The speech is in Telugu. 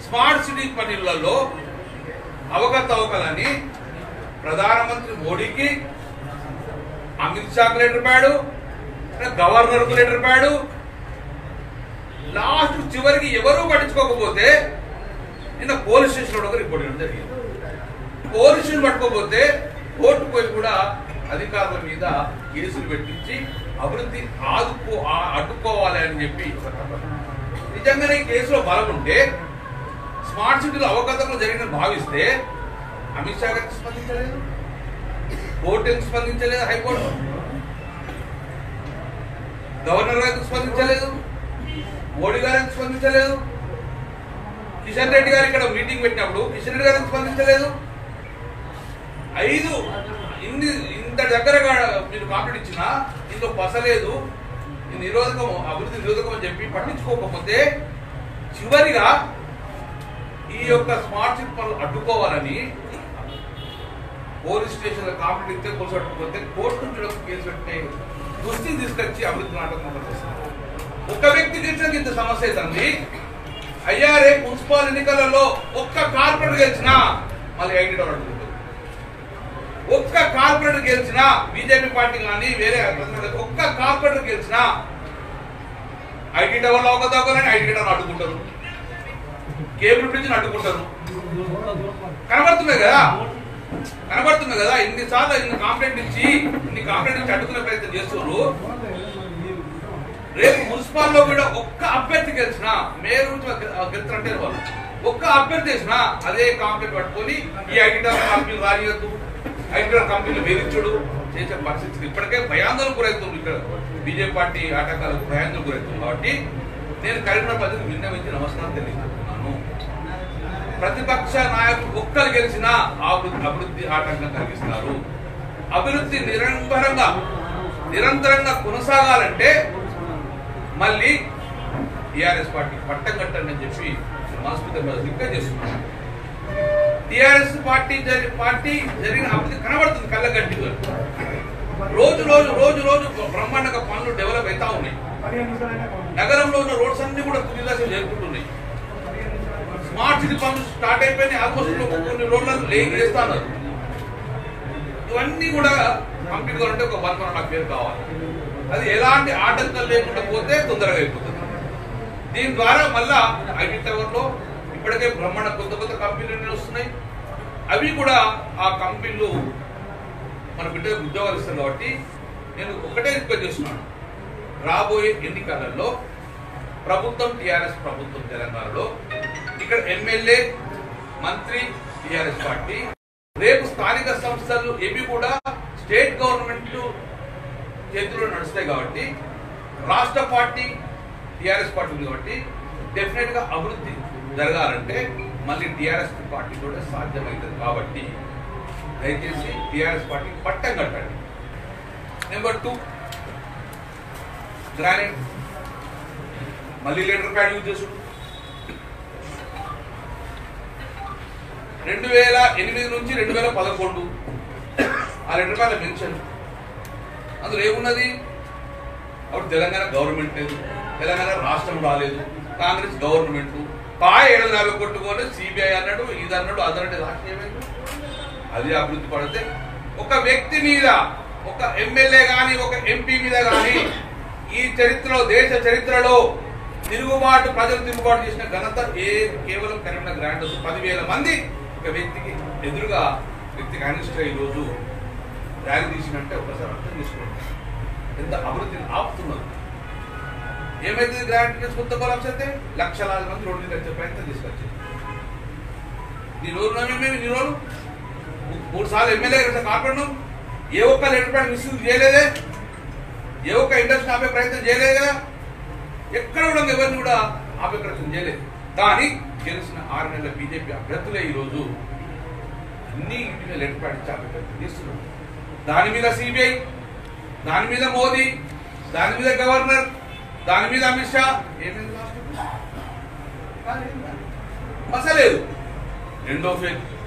స్మార్ట్ సిటీ పనులలో అవకతవకలని ప్రధానమంత్రి మోడీకి అమిత్ షాకు లెటర్ పాడు గవర్నర్కు లెటర్ పాడు లాస్ట్ చివరికి ఎవరూ పట్టించుకోకపోతే నిన్న పోలీస్ స్టేషన్లో ఒక రిపోర్ట్ ఇవ్వడం జరిగింది పోలీస్ స్టేషన్ పట్టుకోకపోతే కోర్టు పోయి కూడా అధికారుల మీద కేసులు పెట్టించి అభివృద్ధి ఆదుకో ఆ- అడ్డుకోవాలి అని చెప్పి ఒక తపన. నిజంగానే ఈ కేసులో బలం ఉంటే స్మార్ట్ సిటీలో అవకతవకలు జరిగిన భావిస్తే అమిత్ షా గారికి స్పందించలేదు కోర్టు ఎందుకు స్పందించలేదు హైకోర్టు గవర్నర్ గారికి స్పందించలేదు మోడీ గారు ఎందుకు స్పందించలేదు కిషన్ రెడ్డి గారు ఇక్కడ మీటింగ్ పెట్టినప్పుడు కిషన్ రెడ్డి గారు ఎందుకు స్పందించలేదు ఐదు ఇన్ని ఇంత దగ్గరగా మీరు కాంప్లీట్ ఇచ్చినా ఇందులో పసలేదు ఈ నిరోధకం అభివృద్ధి నిరోధకం అని చెప్పి పట్టించుకోకపోతే చివరిగా ఈ యొక్క స్మార్ట్ సిటీ పనులు అడ్డుకోవాలని పోలీస్ స్టేషన్ కాంప్లీట్ ఇస్తే పోలీసు అడ్డుకోతే కోర్టు నుంచి ఒక కేసు పెట్టే దుస్థితి తీసుకొచ్చి అభివృద్ధి నాటకం చేస్తారు ఒక వ్యక్తి గెలిచిన ఇంత సమస్య అవుతుంది అయ్యా రేపు మున్సిపల్ ఎన్నికలలో ఒక్క కార్పొరేటర్ గెలిచినా మళ్ళీ ఐటీ డోర్ అడుగుతుంది ఒక్క కార్పొరేటర్ గెలిచినా బీజేపీ పార్టీ కానీ వేరే అభ్యర్థులు ఒక్క కార్పొరేటర్ గెలిచినా ఐటీ టవర్ లో ఒక దొంగలని ఐటీ టవర్ అడ్డుకుంటారు కేబుల్ బ్రిడ్జ్ అడ్డుకుంటారు కనబడుతుంది కదా కనబడుతుంది కదా ఇన్ని సార్లు ఇన్ని కంప్లైంట్ ఇచ్చి ఇన్ని కంప్లైంట్ ఇచ్చి అడ్డుకునే ప్రయత్నం చేస్తున్నారు రేపు మున్సిపాల్లో కూడా ఒక్క అభ్యర్థి గెలిచినా మేయర్ నుంచి గెలుతారంటే వాళ్ళు ఒక్క అభ్యర్థి చేసినా అదే కాంప్లైంట్ పట్టుకొని ఈ ఐటీఆర్ కంపెనీలు రానియద్దు ఐటీఆర్ కంపెనీలు వేధించుడు చేసే పరిస్థితి ఇప్పటికే భయాందోళన గురవుతుంది ఇక్కడ బీజేపీ పార్టీ ఆటంకాలకు భయాందోళన గురవుతుంది కాబట్టి నేను కరీంనగర్ ప్రజలకు విన్నవించి నమస్కారం తెలియజేస్తున్నాను ప్రతిపక్ష నాయకులు ఒక్కరు గెలిచినా అభివృద్ధి అభివృద్ధి ఆటంకం కలిగిస్తున్నారు అభివృద్ధి నిరంతరంగా నిరంతరంగా కొనసాగాలంటే మళ్ళీ టిఆర్ఎస్ పార్టీ పట్టం కట్టండి అని చెప్పి మనస్ఫూర్తిగా రిక్వెస్ట్ చేస్తున్నాను టిఆర్ఎస్ పార్టీ జరి- పార్టీ జరిగిన అభివృద్ధి కనబడుతుంది కళ్ళగట్టిగా రోజు రోజు రోజు రోజు బ్రహ్మాండంగా పనులు డెవలప్ అవుతా ఉన్నాయి నగరంలో ఉన్న రోడ్స్ అన్ని కూడా తుదిదశ చేరుకుంటున్నాయి స్మార్ట్ సిటీ పనులు స్టార్ట్ అయిపోయినాయి ఆల్మోస్ట్ కొన్ని రోడ్లను లేక్ చేస్తున్నారు ఇవన్నీ కూడా కంప్లీట్ కావాలంటే ఒక వన్ వన్ నాకు పేరు కావాలి అది ఎలాంటి ఆటంకం లేకుండా పోతే తొందరగా అయిపోతుంది దీని ద్వారా మళ్ళా ఐటీ టవర్లో ఇప్పటికే బ్రహ్మాండ కొత్త కొత్త కంపెనీలు వస్తున్నాయి అవి కూడా ఆ కంపెనీలు మన బిడ్డలకు ఉద్యోగాలు ఇస్తారు కాబట్టి నేను ఒకటే రిక్వెస్ట్ చేస్తున్నాను రాబోయే ఎన్నికలలో ప్రభుత్వం టిఆర్ఎస్ ప్రభుత్వం తెలంగాణలో ఇక్కడ ఎమ్మెల్యే మంత్రి టిఆర్ఎస్ పార్టీ రేపు స్థానిక సంస్థలు ఇవి కూడా స్టేట్ గవర్నమెంట్ చేతిలో నడుస్తాయి కాబట్టి రాష్ట్ర పార్టీ టిఆర్ఎస్ పార్టీ ఉంది కాబట్టి డెఫినెట్ గా అభివృద్ధి జరగాలంటే మళ్ళీ టిఆర్ఎస్ పార్టీ కూడా సాధ్యమవుతుంది కాబట్టి దయచేసి టిఆర్ఎస్ పార్టీ పట్టం కట్టండి నెంబర్ టూ గ్రానైట్ మళ్ళీ లెటర్ ప్యాడ్ యూజ్ చేసుడు రెండు వేల ఎనిమిది నుంచి రెండు వేల పదకొండు ఆ లెటర్ ప్యాడ్ మెన్షన్ అందులో ఏమున్నది అప్పుడు తెలంగాణ గవర్నమెంట్ లేదు తెలంగాణ రాష్ట్రం రాలేదు కాంగ్రెస్ గవర్నమెంట్ పాయ ఏడు యాభై కొట్టుకొని సిబిఐ అన్నాడు ఇది అన్నాడు అది అన్నాడు రాష్ట్రం ఏమైంది అది అభివృద్ధి పడితే ఒక వ్యక్తి మీద ఒక ఎమ్మెల్యే గాని ఒక ఎంపీ మీద గాని ఈ చరిత్రలో దేశ చరిత్రలో తిరుగుబాటు ప్రజలు తిరుగుబాటు చేసిన ఘనత ఏ కేవలం కరీంనగర్ గ్రాండ్ పదివేల మంది ఒక వ్యక్తికి ఎదురుగా వ్యక్తికి అనిష్ట ఈ రోజు ర్యాలీ తీసినట్టే ఒకసారి అర్థం చేసుకోండి ఎంత అభివృద్ధిని ఆపుతున్నారు ఏమైతుంది గ్రాంట్ కొత్త కొలాప్స్ అయితే లక్షలాది మంది రోడ్డు మీద వచ్చే ప్రయత్నం తీసుకొచ్చారు నీ రోజు మేము నీ రోజు మూడు సార్లు ఎమ్మెల్యే కార్పొరేట్ ఏ ఒక్క లెటర్ ప్యాడ్ మిస్యూజ్ చేయలేదే ఏ ఒక్క ఇండస్ట్రీ ఆపే ప్రయత్నం చేయలేదు కదా ఎక్కడ కూడా ఎవరిని కూడా ఆపే ప్రయత్నం చేయలేదు కానీ గెలిచిన ఆరు నెలల బీజేపీ అభ్యర్థులే ఈరోజు అన్ని ఇంటి మీద లెటర్ ప్యాడ్ ఇచ్చి ఆపే ప్రయత్నం చేస్తున్నారు దాని మీద సిబిఐ దాని మీద మోదీ దాని మీద గవర్నర్ దాని మీద అమిత్ షా ఏమైంది లాస్ట్ మసలేదు రెండో ఫేజ్